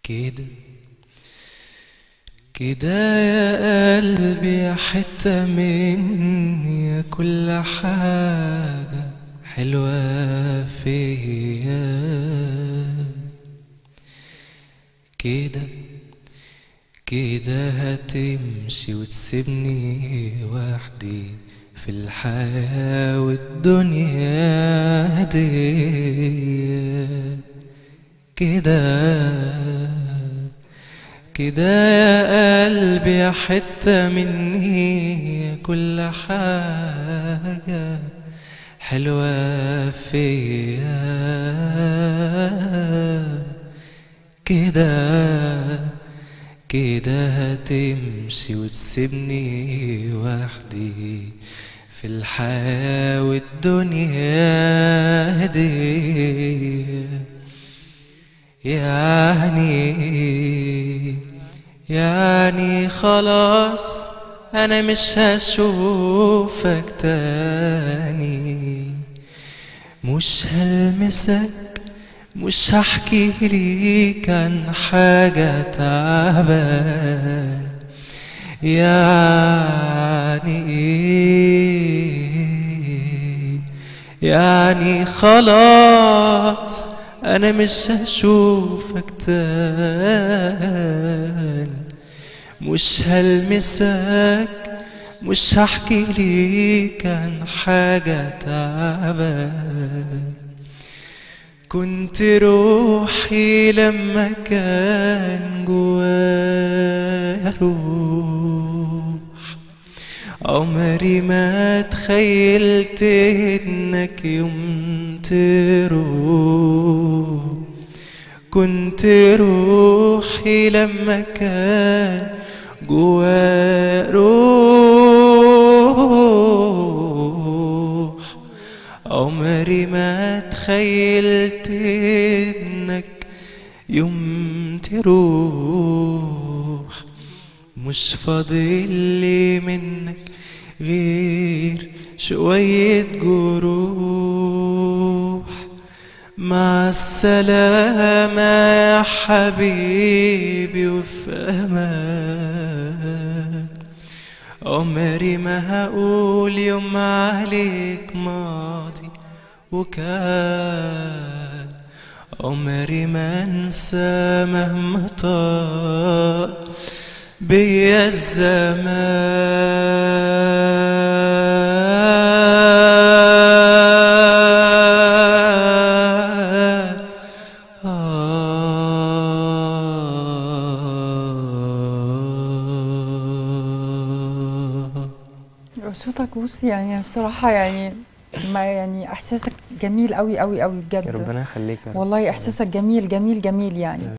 كده كده يا قلبي حتة مني يا كل حاجة حلوة فيا كده كده هتمشي وتسيبني وحدي في الحياة والدنيا دي كده كده يا قلبي يا حتة مني يا كل حاجة حلوة فيا كده كده هتمشي وتسيبني وحدي في الحياة والدنيا دي يعني يعني خلاص انا مش هشوفك تاني مش هلمسك مش هحكي ليك عن حاجة تعبان يعني ايه يعني خلاص انا مش هشوفك تاني مش هلمسك مش هحكي ليك عن حاجة تعبان كنت روحي لما كان جوايا روح عمري ما تخيلت انك يوم تروح كنت روحي لما كان جوايا روح عمري ما تخيلت انك يوم تروح مش فاضل لي منك غير شوية جروح مع السلامة يا حبيبي وفي أمان عمري ما هقول يوم عليك ماضي وكان عمري ما انسى مهما طال بيا الزمان آه صوتك بص يعني بصراحة يعني ما يعني احساسك جميل قوي قوي قوي بجد ربنا يخليك يا رب. والله احساسك جميل جميل جميل يعني